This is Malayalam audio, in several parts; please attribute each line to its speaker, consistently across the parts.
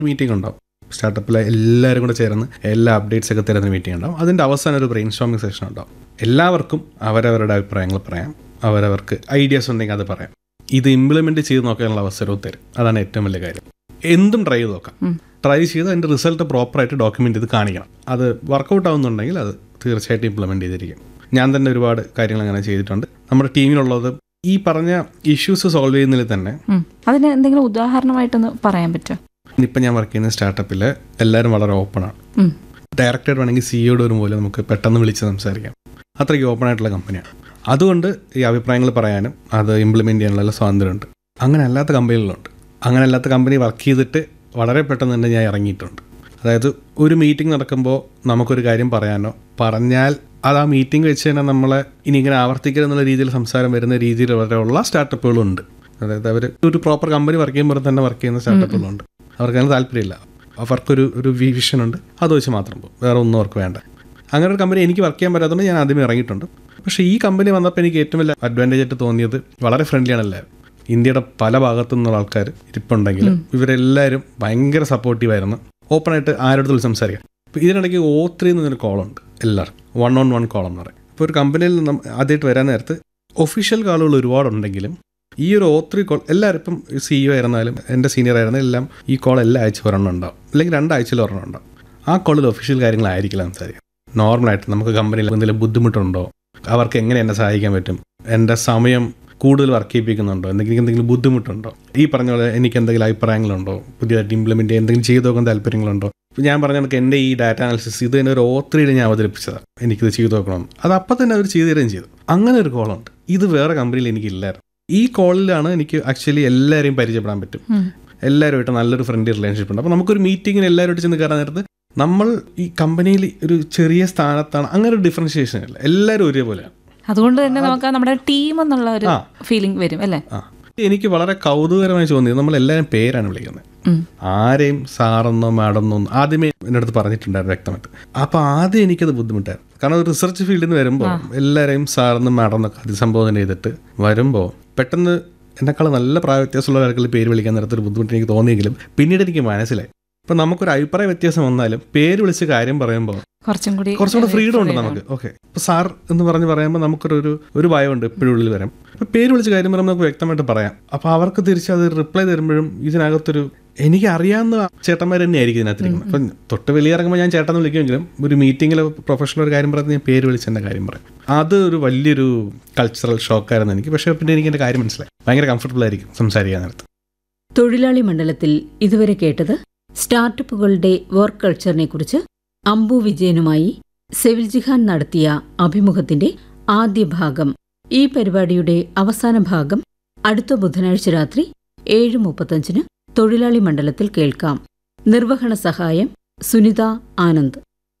Speaker 1: മീറ്റിംഗ് ഉണ്ടാവും സ്റ്റാർട്ടപ്പിലെ എല്ലാവരും കൂടെ ചേർന്ന് എല്ലാ അപ്ഡേറ്റ്സ് ഒക്കെ തരുന്ന മീറ്റിംഗ് ഉണ്ടാവും അതിൻ്റെ അവസാനം ഒരു ബ്രെയിൻ സ്റ്റോമിംഗ് സെഷൻ ഉണ്ടാവും എല്ലാവർക്കും അവരവരുടെ അഭിപ്രായങ്ങൾ പറയാം അവരവർക്ക് ഐഡിയാസ് ഉണ്ടെങ്കിൽ അത് പറയാം ഇത് ഇംപ്ലിമെൻറ്റ് ചെയ്ത് നോക്കാനുള്ള അവസരവും തരും അതാണ് ഏറ്റവും വലിയ കാര്യം എന്തും ട്രൈ ചെയ്ത് നോക്കാം
Speaker 2: ഉം.
Speaker 1: ട്രൈ ചെയ്ത് അതിൻ്റെ റിസൾട്ട് പ്രോപ്പറായിട്ട് ഡോക്യുമെൻ്റ് ചെയ്ത് കാണിക്കണം അത് വർക്കൗട്ട് ആവുന്നുണ്ടെങ്കിൽ അത് തീർച്ചയായിട്ടും ഇംപ്ലിമെൻറ്റ് ചെയ്തിരിക്കും ഞാൻ തന്നെ ഒരുപാട് കാര്യങ്ങൾ അങ്ങനെ ചെയ്തിട്ടുണ്ട് നമ്മുടെ ടീമിലുള്ളത് ഈ പറഞ്ഞ ഇഷ്യൂസ് സോൾവ് ചെയ്യുന്നതിൽ തന്നെ
Speaker 2: ഉം. അതിന് എന്തെങ്കിലും ഉദാഹരണമായിട്ടൊന്ന് പറയാൻ പറ്റുമോ
Speaker 1: ഇപ്പം ഞാൻ വർക്ക് ചെയ്യുന്ന സ്റ്റാർട്ടപ്പിൽ എല്ലാവരും വളരെ ഓപ്പണാണ്
Speaker 2: ഉം.
Speaker 1: ഡയറക്റ്റായിട്ട് വേണമെങ്കിൽ സിഇയോട് വരും പോലെ നമുക്ക് പെട്ടെന്ന് വിളിച്ച് സംസാരിക്കാം അത്രയ്ക്ക് ഓപ്പൺ ആയിട്ടുള്ള കമ്പനിയാണ് അതുകൊണ്ട് ഈ അഭിപ്രായങ്ങൾ പറയാനും അത് ഇംപ്ലിമെൻറ്റ് ചെയ്യാനുള്ള സ്വാതന്ത്ര്യമുണ്ട് അങ്ങനെ അല്ലാത്ത കമ്പനികളുണ്ട് അങ്ങനെ അല്ലാത്ത കമ്പനി വർക്ക് ചെയ്തിട്ട് വളരെ പെട്ടെന്ന് തന്നെ ഞാൻ ഇറങ്ങിയിട്ടുണ്ട് അതായത് ഒരു മീറ്റിംഗ് നടക്കുമ്പോൾ നമുക്കൊരു കാര്യം പറയാനോ പറഞ്ഞാൽ അത് ആ മീറ്റിംഗ് വെച്ച് തന്നെ നമ്മളെ ഇനി ഇങ്ങനെ ആവർത്തിക്കുക എന്നുള്ള രീതിയിൽ സംസാരം വരുന്ന രീതിയിൽ വരെയുള്ള സ്റ്റാർട്ടപ്പുകളുണ്ട് അതായത് അവർ ഒരു പ്രോപ്പർ കമ്പനി വർക്ക് ചെയ്യുമ്പോൾ തന്നെ വർക്ക് ചെയ്യുന്ന സ്റ്റാർട്ടപ്പുകളുണ്ട് അവർക്ക് അതിന് താല്പര്യമില്ല അവർക്കൊരു ഒരു വിഷൻ ഉണ്ട് അത് വെച്ച് മാത്രം പോകും വേറെ ഒന്നും അവർക്ക് വേണ്ട അങ്ങനെ ഒരു കമ്പനി എനിക്ക് വർക്ക് ചെയ്യാൻ പറ്റാത്തതുകൊണ്ട് ഞാൻ ആദ്യമേ ഇറങ്ങിയിട്ടുണ്ട് പക്ഷേ ഈ കമ്പനി വന്നപ്പോൾ എനിക്ക് ഏറ്റവും വലിയ അഡ്വാൻറ്റേജ് ആയിട്ട് തോന്നിയത് വളരെ ഫ്രണ്ട്ലിയാണ് എല്ലാവരും ഇന്ത്യയുടെ പല ഭാഗത്തു നിന്നുള്ള ആൾക്കാർ ഇരിപ്പുണ്ടെങ്കിലും ഇവരെല്ലാവരും ഭയങ്കര സപ്പോർട്ടീവായിരുന്നു ഓപ്പണായിട്ട് ആരോടത്തും സംസാരിക്കാം ഇപ്പോൾ ഇതിനിടയ്ക്ക് ഓ ത്രീ എന്നൊരു കോളുണ്ട് എല്ലാവരും വൺ ഓൺ വൺ കോളം എന്ന് പറയും ഇപ്പോൾ ഒരു കമ്പനിയിൽ നിന്നും ആദ്യമായിട്ട് വരാൻ നേരത്ത് ഒഫീഷ്യൽ കാളുകൾ ഒരുപാടുണ്ടെങ്കിലും ഈ ഒരു ഓ ത്രീ കോൾ എല്ലാവരും ഇപ്പം സിഇഒ ആയിരുന്നാലും എൻ്റെ സീനിയർ ആയിരുന്നാലും എല്ലാം ഈ കോൾ എല്ലാ ആഴ്ച ഒരെണ്ണം ഉണ്ടാവും അല്ലെങ്കിൽ രണ്ടാഴ്ചയിൽ ഒരെണ്ണം ഉണ്ടാവും ആ കോളിൽ ഒഫീഷ്യൽ കാര്യങ്ങളായിരിക്കില്ല സംസാരിക്കാം നോർമലായിട്ട് നമുക്ക് കമ്പനിയിൽ എന്തെങ്കിലും ബുദ്ധിമുട്ടുണ്ടോ അവർക്ക് എങ്ങനെ എന്നെ സഹായിക്കാൻ പറ്റും എൻ്റെ സമയം കൂടുതൽ വർക്ക് ചെയ്യിപ്പിക്കുന്നുണ്ടോ എന്തെങ്കിലും എന്തെങ്കിലും ബുദ്ധിമുട്ടുണ്ടോ ഈ പറഞ്ഞ പോലെ എനിക്ക് എന്തെങ്കിലും അഭിപ്രായങ്ങളുണ്ടോ പുതിയതായിട്ട് ഇംപ്ലിമെൻറ്റ് ചെയ്യാൻ എന്തെങ്കിലും ചെയ്തു നോക്കാൻ താല്പര്യങ്ങളുണ്ടോ ഇപ്പം ഞാൻ പറഞ്ഞ കണക്ക് എൻ്റെ ഈ ഡാറ്റ അനാലിസിസ് ഇത് തന്നെ ഒരു ഓത്രയിൽ ഞാൻ അവതരിപ്പിച്ചതാണ് എനിക്കിത് ചെയ്തു നോക്കണം അത് അപ്പം തന്നെ അവർ ചെയ്തു തരുകയും ചെയ്തു അങ്ങനെ ഒരു കോളുണ്ട് ഇത് വേറെ കമ്പനിയിൽ എനിക്കില്ലായിരുന്നു ഈ കോളിലാണ് എനിക്ക് ആക്ച്വലി എല്ലാവരെയും പരിചയപ്പെടാൻ പറ്റും
Speaker 2: ഉം.
Speaker 1: എല്ലാവരുമായിട്ട് നല്ലൊരു ഫ്രണ്ട്ലി റിലേഷൻഷിപ്പ് ഉണ്ട് അപ്പോൾ നമുക്കൊരു മീറ്റിങ്ങിന് എല്ലാവരുമായിട്ട് ചെന്ന് കയറാൻ നേരത്ത് നമ്മൾ ഈ കമ്പനിയിൽ ഒരു ചെറിയ സ്ഥാനത്താണ് അങ്ങനെ ഒരു ഡിഫറൻഷിയേഷൻ ഇല്ല എല്ലാവരും ഒരേപോലെയാണ്
Speaker 2: അതുകൊണ്ട് തന്നെ നമുക്ക് നമ്മുടെ ടീം എന്നുള്ള ഒരു
Speaker 1: ആ.
Speaker 2: ഫീലിംഗ് വരും അല്ലേ
Speaker 1: ആ എനിക്ക് വളരെ കൗതുകരമായി തോന്നിയത് നമ്മൾ എല്ലാവരും പേരാണ് വിളിക്കുന്നത്
Speaker 2: ഉം.
Speaker 1: ആരെയും സാറെന്നോ മാഡമെന്നോ ഒന്നും ആദ്യമേ എൻ്റെ അടുത്ത് പറഞ്ഞിട്ടുണ്ടായിരുന്നു വ്യക്തമായിട്ട് അപ്പോൾ ആദ്യം എനിക്കത് ബുദ്ധിമുട്ടായിരുന്നു കാരണം ഒരു റിസർച്ച് ഫീൽഡിൽ നിന്ന് വരുമ്പോൾ എല്ലാവരെയും സാറെന്നും മാഡമെന്നൊക്കെ അഭിസംബോധന ചെയ്തിട്ട് വരുമ്പോൾ പെട്ടെന്ന് എന്നെക്കാൾ നല്ല പ്രായ വ്യത്യാസമുള്ള ആൾക്കാർ പേര് വിളിക്കാൻ നേരത്തെ ഒരു ബുദ്ധിമുട്ട് എനിക്ക് തോന്നിയെങ്കിലും പിന്നീട് എനിക്ക് മനസ്സിലായി ഇപ്പം നമുക്കൊരു അഭിപ്രായ വ്യത്യാസം വന്നാലും പേര് വിളിച്ച് കാര്യം പറയുമ്പോൾ
Speaker 2: കുറച്ചും കൂടി
Speaker 1: കുറച്ചും കൂടെ ഫ്രീഡം ഉണ്ട് നമുക്ക് ഓക്കെ ഇപ്പൊ സാർ എന്ന് പറഞ്ഞ് പറയുമ്പോൾ നമുക്കൊരു ഒരു ഒരു ഭയമുണ്ട് എപ്പോഴും ഉള്ളിൽ വരാം ഇപ്പൊ പേര് വിളിച്ച് കാര്യം പറയുമ്പോൾ നമുക്ക് വ്യക്തമായിട്ട് പറയാം അപ്പൊ അവർക്ക് തിരിച്ച് അത് റിപ്ലൈ തരുമ്പോഴും ഇതിനകത്തൊരു എനിക്ക് അറിയാവുന്ന ചേട്ടന്മാർ തന്നെ ആയിരിക്കും ഇതിനകത്തിരിക്കുന്നത് അപ്പം തൊട്ട് വലിയ ഇറങ്ങുമ്പോൾ ഞാൻ ചേട്ടൻ വിളിക്കുമെങ്കിലും ഒരു മീറ്റിങ്ങിൽ പ്രൊഫഷണൽ ഒരു കാര്യം പറയുന്നത് ഞാൻ പേര് വിളിച്ച് എൻ്റെ കാര്യം പറയും അത് ഒരു വലിയൊരു കൾച്ചറൽ ഷോക്കായിരുന്നു എനിക്ക് പക്ഷേ പിന്നെ എനിക്ക് എൻ്റെ കാര്യം മനസ്സിലായി ഭയങ്കര കംഫർട്ടബിൾ ആയിരിക്കും സംസാരിക്കാൻ നേരത്ത്
Speaker 3: തൊഴിലാളി മണ്ഡലത്തിൽ ഇതുവരെ കേട്ടത് സ്റ്റാർട്ടപ്പുകളുടെ വർക്ക് കൾച്ചറിനെ കുറിച്ച് അംബു വിജയനുമായി സെവിൽ ജിഹാൻ നടത്തിയ അഭിമുഖത്തിന്റെ ആദ്യ ഭാഗം ഈ പരിപാടിയുടെ അവസാന ഭാഗം അടുത്ത ബുധനാഴ്ച രാത്രി ഏഴ് മുപ്പത്തഞ്ചിന് തൊഴിലാളി മണ്ഡലത്തിൽ കേൾക്കാം നിർവഹണ സഹായം സുനിത ആനന്ദ്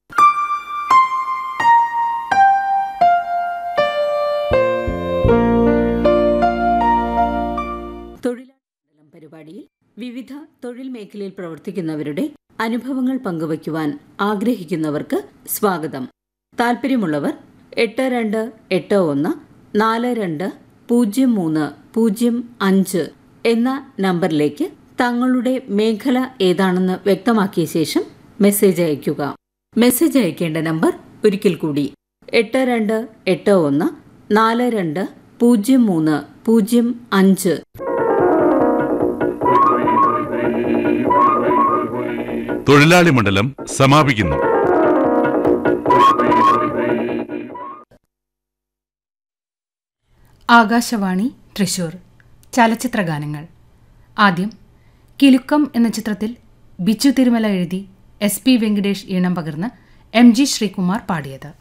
Speaker 3: തൊഴിലാളി മണ്ഡലം പരിപാടിയിൽ വിവിധ തൊഴിൽ മേഖലയിൽ പ്രവർത്തിക്കുന്നവരുടെ അനുഭവങ്ങൾ പങ്കുവയ്ക്കുവാൻ ആഗ്രഹിക്കുന്നവർക്ക് സ്വാഗതം താല്പര്യമുള്ളവർ എട്ട് രണ്ട് എട്ട് ഒന്ന് നാല് രണ്ട് പൂജ്യം മൂന്ന് പൂജ്യം അഞ്ച് എന്ന നമ്പറിലേക്ക് തങ്ങളുടെ മേഖല ഏതാണെന്ന് വ്യക്തമാക്കിയ ശേഷം മെസ്സേജ് അയയ്ക്കുക മെസ്സേജ് അയക്കേണ്ട നമ്പർ ഒരിക്കൽ കൂടി എട്ട് രണ്ട് എട്ട് ഒന്ന് നാല് രണ്ട് പൂജ്യം മൂന്ന് പൂജ്യം അഞ്ച്
Speaker 4: തൊഴിലാളി മണ്ഡലം സമാപിക്കുന്നു
Speaker 5: ആകാശവാണി തൃശൂർ ചലച്ചിത്രഗാനങ്ങൾ ആദ്യം കിലുക്കം എന്ന ചിത്രത്തിൽ ബിച്ചു തിരുമല എഴുതി എസ് പി വെങ്കടേഷ് ഈണം പകർന്ന് എം ജി ശ്രീകുമാർ പാടിയത്